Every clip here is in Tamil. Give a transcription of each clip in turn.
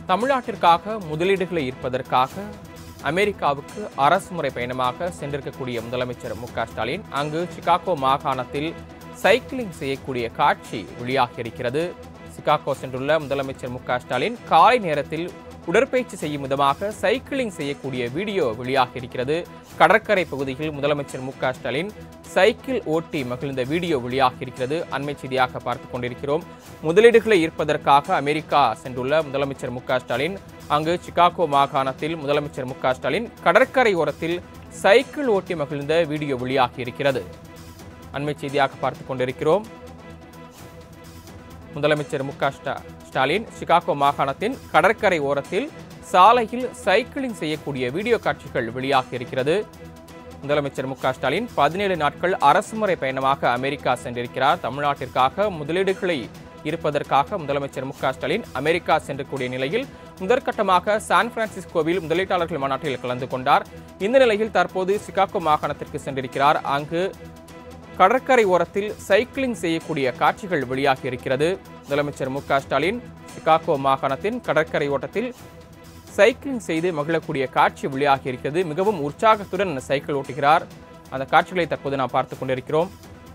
தமிழ்நாட்டிற்காக முதலீடுகளை ஈர்ப்பதற்காக அமெரிக்காவுக்கு அரசுமுறை பயணமாக சென்றிருக்கக்கூடிய முதலமைச்சர் மு க ஸ்டாலின் அங்கு சிகாகோ மாகாணத்தில் சைக்கிளிங் செய்யக்கூடிய காட்சி வெளியாகியிருக்கிறது சிகாகோ சென்றுள்ள முதலமைச்சர் மு க ஸ்டாலின் காலை நேரத்தில் உடற்பயிற்சி செய்யும் விதமாக சைக்கிளிங் செய்யக்கூடிய வீடியோ வெளியாகியிருக்கிறது கடற்கரை பகுதியில் முதலமைச்சர் மு க ஸ்டாலின் சைக்கிள் ஓட்டி மகிழ்ந்த வீடியோ வெளியாகியிருக்கிறது அண்மை செய்தியாக பார்த்துக் கொண்டிருக்கிறோம் முதலீடுகளை ஈர்ப்பதற்காக அமெரிக்கா சென்றுள்ள முதலமைச்சர் மு க ஸ்டாலின் அங்கு சிகாகோ மாகாணத்தில் முதலமைச்சர் மு க ஸ்டாலின் கடற்கரை ஓரத்தில் சைக்கிள் ஓட்டி மகிழ்ந்த வீடியோ வெளியாகியிருக்கிறது அண்மை செய்தியாக பார்த்துக் கொண்டிருக்கிறோம் முதலமைச்சர் மு க ஸ்டா- ஸ்டாலின் சிகாகோ மாகாணத்தின் கடற்கரை ஓரத்தில் சாலையில் சைக்கிளிங் செய்யக்கூடிய வீடியோ காட்சிகள் வெளியாகி இருக்கிறது முதலமைச்சர் மு க ஸ்டாலின் பதினேழு நாட்கள் அரசுமுறை பயணமாக அமெரிக்கா சென்றிருக்கிறார் தமிழ்நாட்டிற்காக முதலீடுகளை இருப்பதற்காக முதலமைச்சர் மு க ஸ்டாலின் அமெரிக்கா சென்றக்கூடிய நிலையில் முதற்கட்டமாக சான் பிரான்சிஸ்கோவில் முதலீட்டாளர்கள் மாநாட்டில் கலந்து கொண்டார் இந்த நிலையில் தற்போது சிகாகோ மாகாணத்திற்கு சென்றிருக்கிறார் அங்கு கடற்கரை ஓரத்தில் சைக்கிளிங் செய்யக்கூடிய காட்சிகள் வெளியாகி இருக்கிறது முதலமைச்சர் மு க ஸ்டாலின் சிகாகோ மாகாணத்தின் கடற்கரை ஓட்டத்தில் சைக்கிளிங் செய்து மகிழக்கூடிய காட்சி வெளியாகி இருக்கிறது மிகவும் உற்சாகத்துடன் சைக்கிள் ஓட்டுகிறார் அந்த காட்சிகளை தற்போது நாம் பார்த்துக் கொண்டிருக்கிறோம்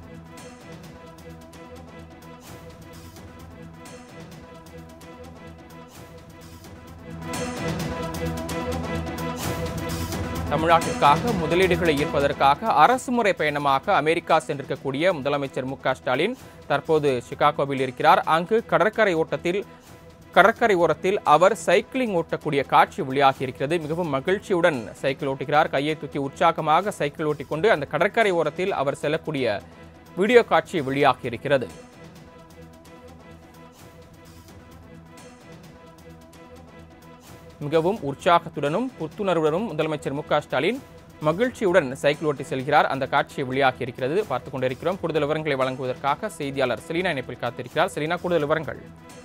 தமிழ்நாட்டிற்காக முதலீடுகளை ஈர்ப்பதற்காக அரசுமுறை பயணமாக அமெரிக்கா சென்றிருக்கக்கூடிய முதலமைச்சர் மு க ஸ்டாலின் தற்போது சிகாகோவில் இருக்கிறார் அங்கு கடற்கரை ஓட்டத்தில் கடற்கரை ஓரத்தில் அவர் சைக்கிளிங் ஓட்டக்கூடிய காட்சி வெளியாகி இருக்கிறது மிகவும் மகிழ்ச்சியுடன் சைக்கிள் ஓட்டுகிறார் கையை தூக்கி உற்சாகமாக சைக்கிள் ஓட்டிக்கொண்டு அந்த கடற்கரை ஓரத்தில் அவர் செல்லக்கூடிய வீடியோ காட்சி வெளியாகி இருக்கிறது மிகவும் உற்சாகத்துடனும் புத்துணர்வுடனும் முதலமைச்சர் மு க ஸ்டாலின் மகிழ்ச்சியுடன் சைக்கிள் ஓட்டி செல்கிறார் அந்த காட்சி வெளியாகி இருக்கிறது பார்த்துக் கொண்டிருக்கிறோம் கூடுதல் விவரங்களை வழங்குவதற்காக செய்தியாளர் செலினா இணைப்பில் காத்திருக்கிறார் செலினா கூடுதல் விவரங்கள்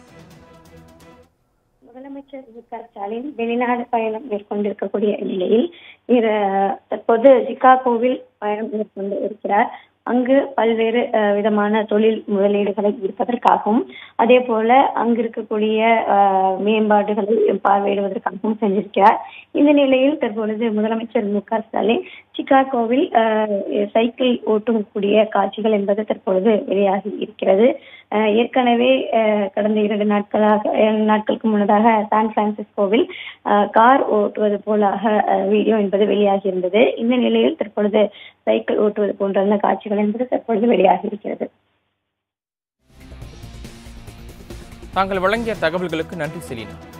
முதலமைச்சர் மு க ஸ்டாலின் வெளிநாடு பயணம் மேற்கொண்டிருக்கக்கூடிய நிலையில் இர- தற்போது சிகாகோவில் பயணம் மேற்கொண்டு இருக்கிறார் அங்கு பல்வேறு அஹ், விதமான தொழில் முதலீடுகளை ஈர்ப்பதற்காகவும் அதே போல அங்கு இருக்கக்கூடிய அஹ், மேம்பாடுகளை பார்வையிடுவதற்காகவும் சென்றிருக்கிறார் இந்த நிலையில் தற்பொழுது முதலமைச்சர் மு க ஸ்டாலின் சிகாகோவில் அஹ், சைக்கிள் ஓட்டும் கூடிய காட்சிகள் என்பது தற்பொழுது வெளியாகி இருக்கிறது அஹ், ஏற்கனவே அஹ், கடந்த இரண்டு நாட்களாக இரண்டு நாட்களுக்கு முன்னதாக சான் பிரான்சிஸ்கோவில் அஹ், கார் ஓட்டுவது போலாக அஹ், வீடியோ என்பது வெளியாகி இருந்தது இந்த நிலையில் தற்பொழுது சைக்கிள் ஓட்டுவது போன்ற அந்த காட்சிகள் என்பது தற்பொழுது வெளியாகி இருக்கிறது தாங்கள் வழங்கிய தகவல்களுக்கு நன்றி செலினா